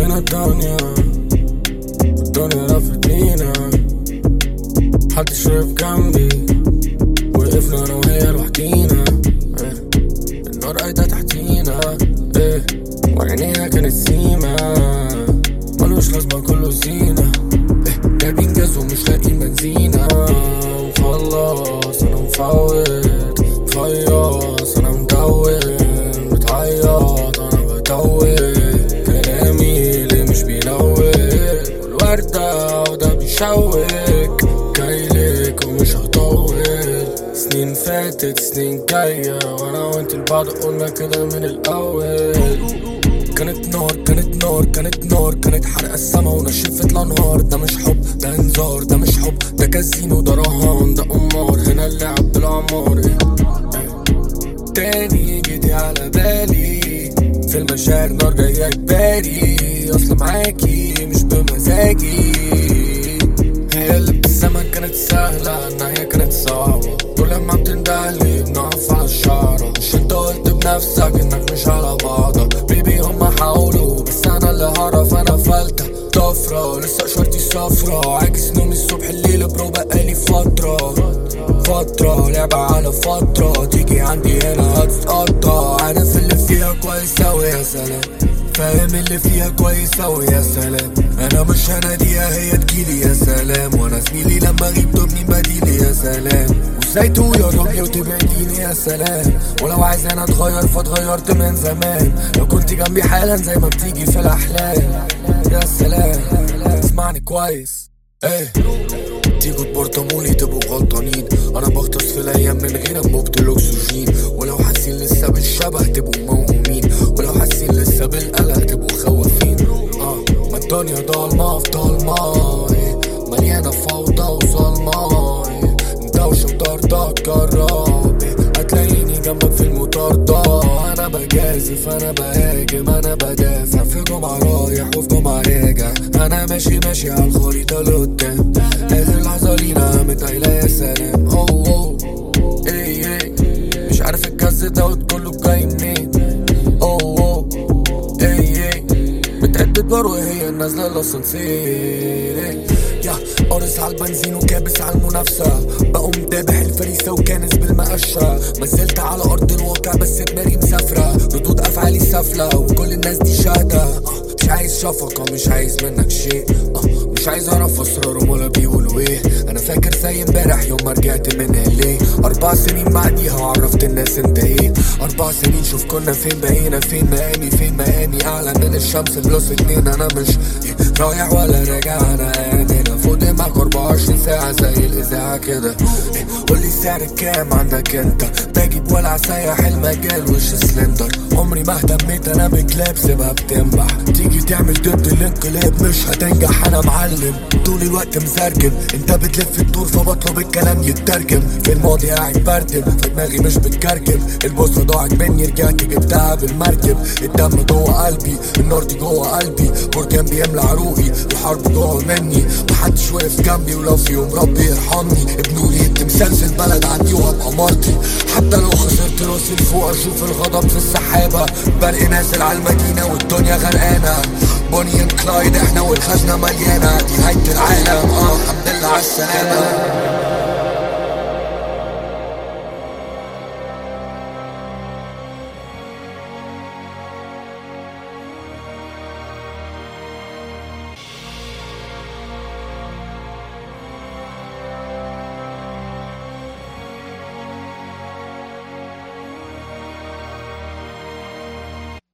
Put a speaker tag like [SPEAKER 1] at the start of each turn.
[SPEAKER 1] لفينا الدنيا الدنيا لفت بينا محدش وقف جنبي وقفنا انا وهي لوحدينا إيه. النار قايدة تحتينا ايه وعينيها كانت سيما ملوش لازمة كله زينة ايه جايبين جاز ومش لاقيين بنزينة وخلاص انا مفوت مفيص انا مدون بتعيط انا بتوه كلامي اللي مش بيلوك والوردة وده بيشوك جايلك ومش هطول سنين فاتت سنين جاية وانا وانت لبعض قلنا كده من الاول كانت نار كانت نار كانت نار كانت حرقة السما ونشفت الانهار ده مش حب ده انذار ده مش حب ده كازينو ده رهان ده قمار هنا اللعب بالاعمار إيه. إيه. تاني جيتي على بالي في المشاعر نار جاية اجباري اصل معاكي مش بمزاجي هي اللي بالزمن كانت سهلة انها هي كانت صعبة كل ما بتندهلي بنقف على الشعرة مش انت قلت بنفسك انك مش على بعضك بيبي هما حاولوا بس انا اللي هعرف انا فلتة طفرة لسه شرطي صفرة عاكس نومي الصبح الليل برو بقالي فترة فترة لعبة على فترة تيجي عندي هنا هتتقطع عارف اللي فيها كويس اوي يا سلام فاهم اللي فيها كويس اوي يا سلام انا مش هناديها هي تجيلي يا سلام وانا زميلي لما اغيب تبني بديلي يا سلام وازاي تقول يا ربي وتبعديني يا سلام ولو عايز انا اتغير فاتغيرت من زمان لو كنت جنبي حالا زي ما بتيجي في الاحلام يا سلام اسمعني كويس ايه تيجوا تبرطموني تبقوا غلطانين انا بغطس في الايام من غير انبوبة الاكسجين ولو حاسين لسه بالشبه تبقوا موهومين ولو حاسين لسه بالقلق تبقوا خوافين اه ما الدنيا ضلمة في ضلمة إيه، مليانة فوضى وظلمة إيه، دوشة وطاردة جرب إيه، هتلاقيني جنبك في المطاردة انا بجازف انا بهاجم انا بدافع في جمعة رايح وفي جمعة راجع انا ماشي ماشي على الخريطة لقدام اخر لحظة لينا قامت قايلة يا سلام اوه اوه ايه ايه مش عارف الكاس دوت كله جاي منين اوه اوه ايه ايه بتعد ادوار وهي نازلة الاسانسير إيه. يا قارص على البنزين وكابس على المنافسة بقوم دابح الفريسة وكانس بالمقشة ما زلت على أرض الواقع بس دماغي مسافرة ردود أفعالي سافلة وكل الناس دي شاهدة آه، مش عايز شفقة مش عايز منك شيء آه، مش عايز أعرف أسرارهم ولا بيقولوا إيه أنا فاكر زي امبارح يوم ما رجعت من ليه أربع سنين بعديها وعرفت الناس أنت إيه أربع سنين شوف كنا فين بقينا فين مقامي فين مقامي أعلى من الشمس بلس اتنين أنا مش إيه، رايح ولا راجع أنا قاعد هنا فوق دماغك 24 ساعة زي الإذاعة كده إيه، قولي السعر كام عندك أنت بجيب ولع سايح المجال وش سلندر عمري ما اهتميت أنا بكلاب سيبها بتنبح تيجي تعمل ضد الانقلاب مش هتنجح أنا معلم طول الوقت مزرجم أنت بتلف الدور فبطلب الكلام يترجم في الماضي قاعد بردم في دماغي مش بتكركب البوصة ضاعت مني رجعت جبتها بالمركب الدم جوه قلبي النار دي جوه قلبي بركان بيملى عروقي الحرب جوه مني محدش واقف جنبي ولو في يوم ربي يرحمني ابنوا لي تمثال في البلد عندي وابقى مرضي حتى لو خسرت راسي لفوق اشوف الغضب في السحابة برق نازل على المدينة والدنيا غرقانة بوني اند كلايد احنا والخزنة مليانة دي نهاية العالم اه الحمد لله على السلامة